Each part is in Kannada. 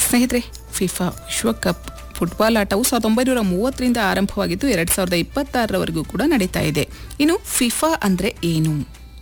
ಸ್ನೇಹಿತರೆ ಫಿಫಾ ವಿಶ್ವಕಪ್ ಫುಟ್ಬಾಲ್ ಆಟವು ಸಾವಿರದ ಒಂಬೈನೂರ ಮೂವತ್ತರಿಂದ ಆರಂಭವಾಗಿದ್ದು ಎರಡು ಸಾವಿರದ ಇಪ್ಪತ್ತಾರರವರೆಗೂ ಕೂಡ ನಡೀತಾ ಇದೆ ಇನ್ನು ಫಿಫಾ ಅಂದರೆ ಏನು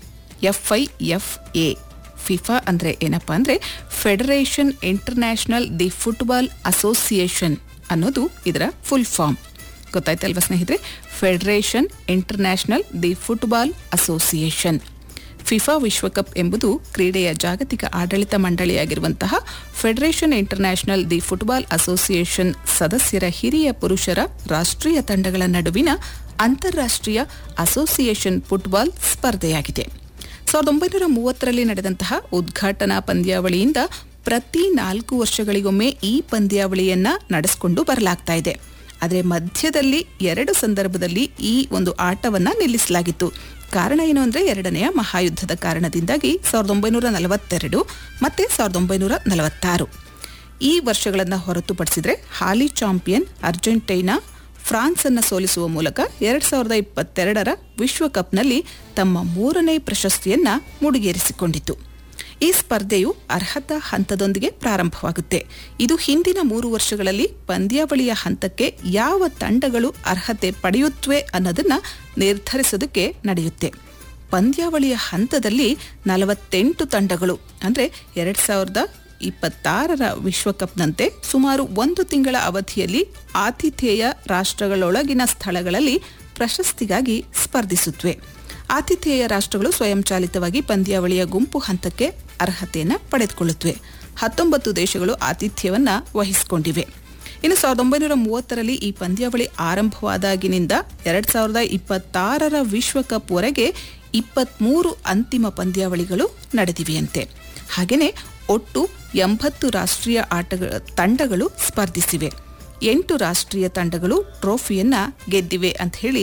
F I F A FIFA ಅಂದರೆ ಏನಪ್ಪ ಅಂದರೆ federation international the football association ಅನ್ನೋದು ಇದರ ಫುಲ್ ಫಾರ್ಮ್ ಗೊತ್ತಾಯ್ತಲ್ವ ಸ್ನೇಹಿತರೆ federation international the football association FIFA ವಿಶ್ವಕಪ್ ಎಂಬುದು ಕ್ರೀಡೆಯ ಜಾಗತಿಕ ಆಡಳಿತ ಮಂಡಳಿಯಾಗಿರುವಂತಹ federation international the football association ಸದಸ್ಯರ ಹಿರಿಯ ಪುರುಷರ ರಾಷ್ಟ್ರೀಯ ತಂಡಗಳ ನಡುವಿನ ಅಂತಾರಾಷ್ಟ್ರೀಯ ಅಸೋಸಿಯೇಷನ್ ಫುಟ್ಬಾಲ್ ಸ್ಪರ್ಧೆಯಾಗಿದೆ ಸಾವಿರದ ಒಂಬೈನೂರ ಮೂವತ್ತರಲ್ಲಿ ನಡೆದಂತಹ ಉದ್ಘಾಟನಾ ಪಂದ್ಯಾವಳಿಯಿಂದ ಪ್ರತಿ ನಾಲ್ಕು ವರ್ಷಗಳಿಗೊಮ್ಮೆ ಈ ಪಂದ್ಯಾವಳಿಯನ್ನ ನಡೆಸಿಕೊಂಡು ಬರಲಾಗ್ತಾ ಇದೆ ಆದರೆ ಮಧ್ಯದಲ್ಲಿ ಎರಡು ಸಂದರ್ಭದಲ್ಲಿ ಈ ಒಂದು ಆಟವನ್ನ ನಿಲ್ಲಿಸಲಾಗಿತ್ತು ಕಾರಣ ಏನು ಅಂದರೆ ಎರಡನೆಯ ಮಹಾಯುದ್ಧದ ಕಾರಣದಿಂದಾಗಿ ಸಾವಿರದ ಒಂಬೈನೂರ ನಲವತ್ತೆರಡು ಮತ್ತೆ ಸಾವಿರದ ಒಂಬೈನೂರ ನಲವತ್ತಾರು ಈ ವರ್ಷಗಳನ್ನು ಹೊರತುಪಡಿಸಿದರೆ ಹಾಲಿ ಚಾಂಪಿಯನ್ ಅರ್ಜೆಂಟೈನಾ ಫ್ರಾನ್ಸ್ ಅನ್ನು ಸೋಲಿಸುವ ಮೂಲಕ ಎರಡ್ ಸಾವಿರದ ಇಪ್ಪತ್ತೆರಡರ ವಿಶ್ವಕಪ್ನಲ್ಲಿ ತಮ್ಮ ಮೂರನೇ ಪ್ರಶಸ್ತಿಯನ್ನ ಮುಡಿಗೇರಿಸಿಕೊಂಡಿತು ಈ ಸ್ಪರ್ಧೆಯು ಅರ್ಹತಾ ಹಂತದೊಂದಿಗೆ ಪ್ರಾರಂಭವಾಗುತ್ತೆ ಇದು ಹಿಂದಿನ ಮೂರು ವರ್ಷಗಳಲ್ಲಿ ಪಂದ್ಯಾವಳಿಯ ಹಂತಕ್ಕೆ ಯಾವ ತಂಡಗಳು ಅರ್ಹತೆ ಪಡೆಯುತ್ತವೆ ಅನ್ನೋದನ್ನ ನಿರ್ಧರಿಸೋದಕ್ಕೆ ನಡೆಯುತ್ತೆ ಪಂದ್ಯಾವಳಿಯ ಹಂತದಲ್ಲಿ ನಲವತ್ತೆಂಟು ತಂಡಗಳು ಅಂದರೆ ಎರಡ್ ಸಾವಿರದ ಇಪ್ಪತ್ತಾರರ ವಿಶ್ವಕಪ್ನಂತೆ ಸುಮಾರು ಒಂದು ತಿಂಗಳ ಅವಧಿಯಲ್ಲಿ ಆತಿಥೇಯ ರಾಷ್ಟ್ರಗಳೊಳಗಿನ ಸ್ಥಳಗಳಲ್ಲಿ ಪ್ರಶಸ್ತಿಗಾಗಿ ಸ್ಪರ್ಧಿಸುತ್ತವೆ ಆತಿಥೇಯ ರಾಷ್ಟ್ರಗಳು ಸ್ವಯಂಚಾಲಿತವಾಗಿ ಪಂದ್ಯಾವಳಿಯ ಗುಂಪು ಹಂತಕ್ಕೆ ಅರ್ಹತೆಯನ್ನು ಪಡೆದುಕೊಳ್ಳುತ್ತವೆ ಹತ್ತೊಂಬತ್ತು ದೇಶಗಳು ಆತಿಥ್ಯವನ್ನ ವಹಿಸಿಕೊಂಡಿವೆ ಇನ್ನು ಸಾವಿರದ ಒಂಬೈನೂರ ಮೂವತ್ತರಲ್ಲಿ ಈ ಪಂದ್ಯಾವಳಿ ಆರಂಭವಾದಾಗಿನಿಂದ ಎರಡ್ ಸಾವಿರದ ಇಪ್ಪತ್ತಾರರ ವಿಶ್ವಕಪ್ವರೆಗೆ ಇಪ್ಪತ್ಮೂರು ಅಂತಿಮ ಪಂದ್ಯಾವಳಿಗಳು ನಡೆದಿವೆಯಂತೆ ಹಾಗೆಯೇ ಒಟ್ಟು ಎಂಬತ್ತು ರಾಷ್ಟ್ರೀಯ ಆಟಗಳ ತಂಡಗಳು ಸ್ಪರ್ಧಿಸಿವೆ ಎಂಟು ರಾಷ್ಟ್ರೀಯ ತಂಡಗಳು ಟ್ರೋಫಿಯನ್ನ ಗೆದ್ದಿವೆ ಅಂತ ಹೇಳಿ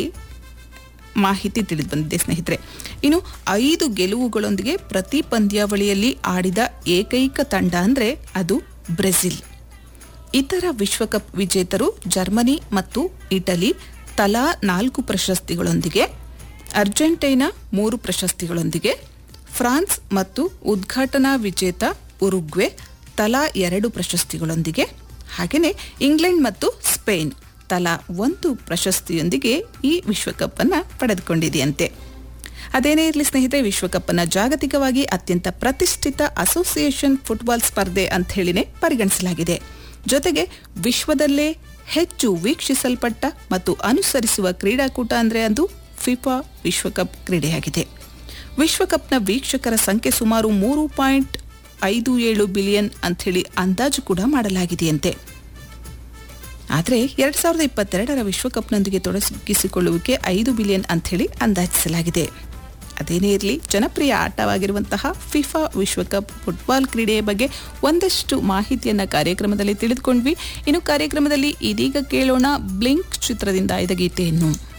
ಮಾಹಿತಿ ತಿಳಿದು ಬಂದಿದೆ ಸ್ನೇಹಿತರೆ ಇನ್ನು ಐದು ಗೆಲುವುಗಳೊಂದಿಗೆ ಪ್ರತಿ ಪಂದ್ಯಾವಳಿಯಲ್ಲಿ ಆಡಿದ ಏಕೈಕ ತಂಡ ಅಂದರೆ ಅದು ಬ್ರೆಜಿಲ್ ಇತರ ವಿಶ್ವಕಪ್ ವಿಜೇತರು ಜರ್ಮನಿ ಮತ್ತು ಇಟಲಿ ತಲಾ ನಾಲ್ಕು ಪ್ರಶಸ್ತಿಗಳೊಂದಿಗೆ ಅರ್ಜೆಂಟೈನಾ ಮೂರು ಪ್ರಶಸ್ತಿಗಳೊಂದಿಗೆ ಫ್ರಾನ್ಸ್ ಮತ್ತು ಉದ್ಘಾಟನಾ ವಿಜೇತ ಉರುಗ್ವೆ ತಲಾ ಎರಡು ಪ್ರಶಸ್ತಿಗಳೊಂದಿಗೆ ಹಾಗೆಯೇ ಇಂಗ್ಲೆಂಡ್ ಮತ್ತು ಸ್ಪೇನ್ ತಲಾ ಒಂದು ಪ್ರಶಸ್ತಿಯೊಂದಿಗೆ ಈ ವಿಶ್ವಕಪ್ ಅನ್ನ ಪಡೆದುಕೊಂಡಿದೆಯಂತೆ ಅದೇನೇ ಇರಲಿ ಸ್ನೇಹಿತರೆ ವಿಶ್ವಕಪ್ ಅನ್ನ ಜಾಗತಿಕವಾಗಿ ಅತ್ಯಂತ ಪ್ರತಿಷ್ಠಿತ ಅಸೋಸಿಯೇಷನ್ ಫುಟ್ಬಾಲ್ ಸ್ಪರ್ಧೆ ಅಂತ ಹೇಳಿನೇ ಪರಿಗಣಿಸಲಾಗಿದೆ ಜೊತೆಗೆ ವಿಶ್ವದಲ್ಲೇ ಹೆಚ್ಚು ವೀಕ್ಷಿಸಲ್ಪಟ್ಟ ಮತ್ತು ಅನುಸರಿಸುವ ಕ್ರೀಡಾಕೂಟ ಅಂದರೆ ಅದು ಫಿಫಾ ವಿಶ್ವಕಪ್ ಕ್ರೀಡೆಯಾಗಿದೆ ವಿಶ್ವಕಪ್ನ ವೀಕ್ಷಕರ ಸಂಖ್ಯೆ ಸುಮಾರು ಮೂರು ಪಾಯಿಂಟ್ ಐದು ಏಳು ಬಿಲಿಯನ್ ಅಂಥೇಳಿ ಅಂದಾಜು ಕೂಡ ಮಾಡಲಾಗಿದೆಯಂತೆ ಆದರೆ ಎರಡ್ ಸಾವಿರದ ಇಪ್ಪತ್ತೆರಡರ ವಿಶ್ವಕಪ್ನೊಂದಿಗೆ ತೊಡಗಿಸಿಕೊಳ್ಳುವಿಕೆ ಐದು ಬಿಲಿಯನ್ ಅಂಥೇಳಿ ಅಂದಾಜಿಸಲಾಗಿದೆ ಅದೇನೇ ಇರಲಿ ಜನಪ್ರಿಯ ಆಟವಾಗಿರುವಂತಹ ಫಿಫಾ ವಿಶ್ವಕಪ್ ಫುಟ್ಬಾಲ್ ಕ್ರೀಡೆಯ ಬಗ್ಗೆ ಒಂದಷ್ಟು ಮಾಹಿತಿಯನ್ನ ಕಾರ್ಯಕ್ರಮದಲ್ಲಿ ತಿಳಿದುಕೊಂಡ್ವಿ ಇನ್ನು ಕಾರ್ಯಕ್ರಮದಲ್ಲಿ ಇದೀಗ ಕೇಳೋಣ ಬ್ಲಿಂಕ್ ಚಿತ್ರದಿಂದ ಆಯ್ದ ಗೀತೆಯನ್ನು